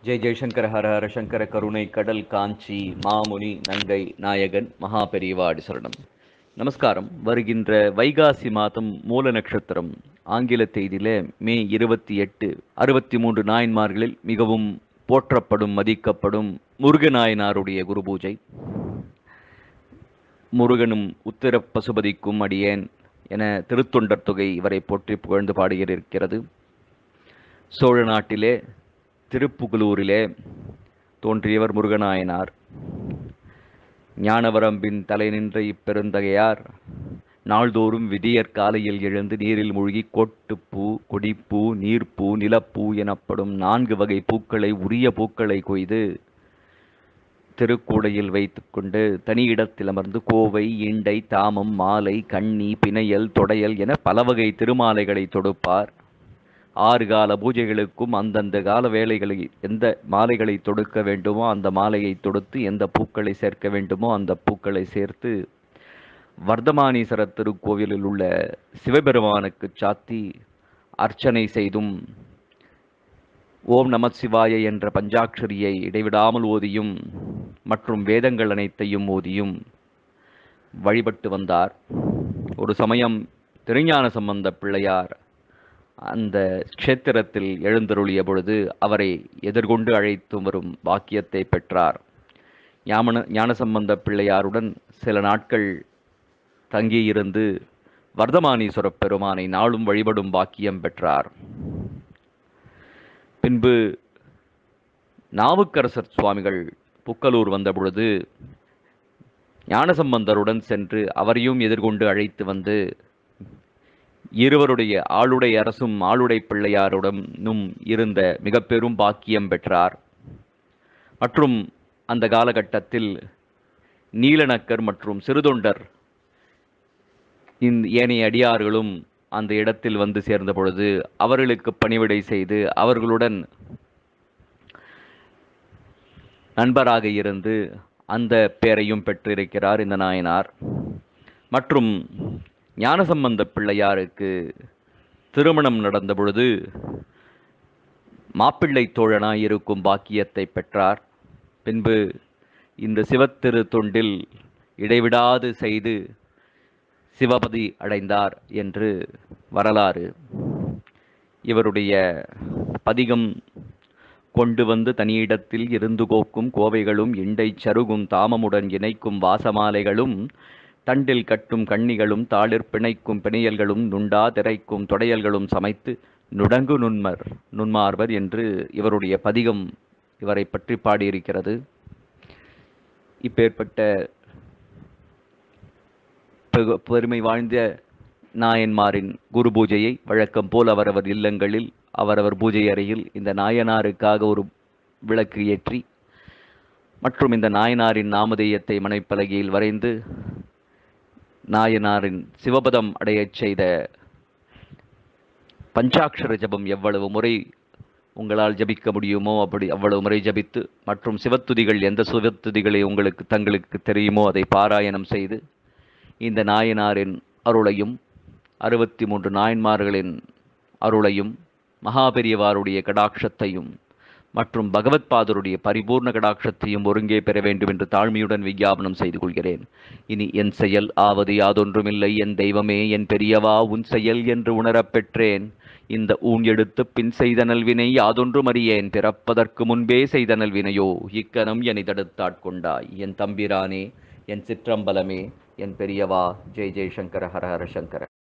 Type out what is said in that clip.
ஜெய் ஜெய்சங்கர ஹர ஹர சங்கர கருணை கடல் காஞ்சி மாமுனி நங்கை நாயகன் மகா பெரியவாடி சரணம் நமஸ்காரம் வருகின்ற வைகாசி மாதம் மூல நட்சத்திரம் ஆங்கில தேதியில மே இருபத்தி எட்டு அறுபத்தி மூன்று நாயன்மார்களில் மிகவும் போற்றப்படும் மதிக்கப்படும் முருகநாயனாருடைய குரு பூஜை முருகனும் உத்திர பசுபதிக்கும் அடியேன் என திருத்தொண்டர் தொகை இவரை போற்றி புகழ்ந்து பாடுகிறது சோழ நாட்டிலே திருப்புகலூரிலே தோன்றியவர் முருகநாயனார் ஞானவரம்பின் தலை நின்ற இப்பெருந்தகையார் நாள்தோறும் விதியற் காலையில் எழுந்து நீரில் மூழ்கி கொட்டுப்பூ கொடிப்பூ நீர்ப்பூ நிலப்பூ எனப்படும் நான்கு வகை பூக்களை உரிய பூக்களை கொய்து திருக்கூடையில் வைத்துக்கொண்டு தனி இடத்தில் அமர்ந்து கோவை இண்டை தாமம் மாலை கண்ணி பிணையல் தொடையல் என பல வகை திருமாலைகளை தொடுப்பார் ஆறு கால பூஜைகளுக்கும் அந்தந்த கால வேலைகளை எந்த மாலைகளை தொடுக்க வேண்டுமோ அந்த மாலையை தொடுத்து எந்த பூக்களை சேர்க்க வேண்டுமோ அந்த பூக்களை சேர்த்து வர்த்தமானீஸ்வர திருக்கோவிலில் உள்ள சிவபெருமானுக்கு சாத்தி அர்ச்சனை செய்தும் ஓம் நம சிவாய என்ற பஞ்சாட்சரியை இடைவிடாமல் ஓதியும் மற்றும் வேதங்கள் அனைத்தையும் ஓதியும் வழிபட்டு வந்தார் ஒரு சமயம் திருஞான சம்பந்த பிள்ளையார் அந்த க்ஷேத்திரத்தில் எழுந்தருளிய பொழுது அவரை எதிர்கொண்டு அழைத்து வரும் பாக்கியத்தை பெற்றார் ஞாமன ஞானசம்பந்த பிள்ளையாருடன் சில நாட்கள் தங்கியிருந்து வர்தமானீஸ்வர பெருமானை நாளும் வழிபடும் பாக்கியம் பெற்றார் பின்பு நாவுக்கரசர் சுவாமிகள் புக்கலூர் வந்த பொழுது ஞானசம்பந்தருடன் சென்று அவரையும் எதிர்கொண்டு அழைத்து வந்து இருவருடைய ஆளுடை அரசும் ஆளுடை பிள்ளையாருடனும் இருந்த மிக பெரும் பாக்கியம் பெற்றார் மற்றும் அந்த காலகட்டத்தில் நீலநக்கர் மற்றும் சிறுதொண்டர் இந்த ஏனைய அடியார்களும் அந்த இடத்தில் வந்து சேர்ந்த பொழுது அவர்களுக்கு பணிவிடை செய்து அவர்களுடன் நண்பராக இருந்து அந்த பேரையும் பெற்றிருக்கிறார் இந்த நாயனார் மற்றும் ஞானசம்பந்த பிள்ளையாருக்கு திருமணம் நடந்த பொழுது மாப்பிள்ளை தோழனாய் இருக்கும் பாக்கியத்தை பெற்றார் பின்பு இந்த சிவத்திரு தொண்டில் இடைவிடாது செய்து சிவபதி அடைந்தார் என்று வரலாறு இவருடைய பதிகம் கொண்டு வந்து தனியிடத்தில் இருந்து கோக்கும் கோவைகளும் இண்டை சருகும் தாமமுடன் இணைக்கும் வாசமாலைகளும் தண்டில் கட்டும் கண்ணிகளும் தாளிர் பிணைக்கும் பிணையல்களும் நுண்டா திரைக்கும் தொடையல்களும் சமைத்து நுடங்கு நுண்மர் நுண்மார்வர் என்று இவருடைய பதிகம் இவரை பற்றி பாடியிருக்கிறது இப்பேற்பட்ட பெருமை வாழ்ந்த நாயன்மாரின் குரு பூஜையை வழக்கம் போல் அவரவர் இல்லங்களில் அவரவர் பூஜை அறையில் இந்த நாயனாருக்காக ஒரு விளக்கு ஏற்றி மற்றும் இந்த நாயனாரின் நாமதேயத்தை மனைப்பலகையில் வரைந்து நாயனாரின் சிவபதம் அடையச் செய்த பஞ்சாட்சர ஜபம் எவ்வளவு முறை உங்களால் ஜபிக்க முடியுமோ அப்படி அவ்வளவு முறை ஜபித்து மற்றும் சிவத்துதிகள் எந்த சிவத்துதிகளை உங்களுக்கு தங்களுக்கு தெரியுமோ அதை பாராயணம் செய்து இந்த நாயனாரின் அருளையும் அறுபத்தி மூன்று நாயன்மார்களின் அருளையும் மகாபெரியவாருடைய கடாட்சத்தையும் மற்றும் பகவத் பாதருடைய பரிபூர்ண கடாட்சத்தையும் ஒருங்கே பெற வேண்டும் என்று தாழ்மையுடன் விஞ்ஞாபனம் செய்து கொள்கிறேன் இனி என் செயல் ஆவது யாதொன்றுமில்லை என் தெய்வமே என் பெரியவா உன் செயல் என்று உணரப் பெற்றேன் இந்த ஊன் எடுத்து பின் செய்த நல்வினை யாதொன்றும் அறியேன் பிறப்பதற்கு முன்பே செய்த நல்வினையோ இக்கணம் என்னை தடுத்தாட்கொண்டாய் என் தம்பிரானே என் சிற்றம்பலமே என் பெரியவா ஜெய் ஜெய் சங்கர ஹர ஹர சங்கர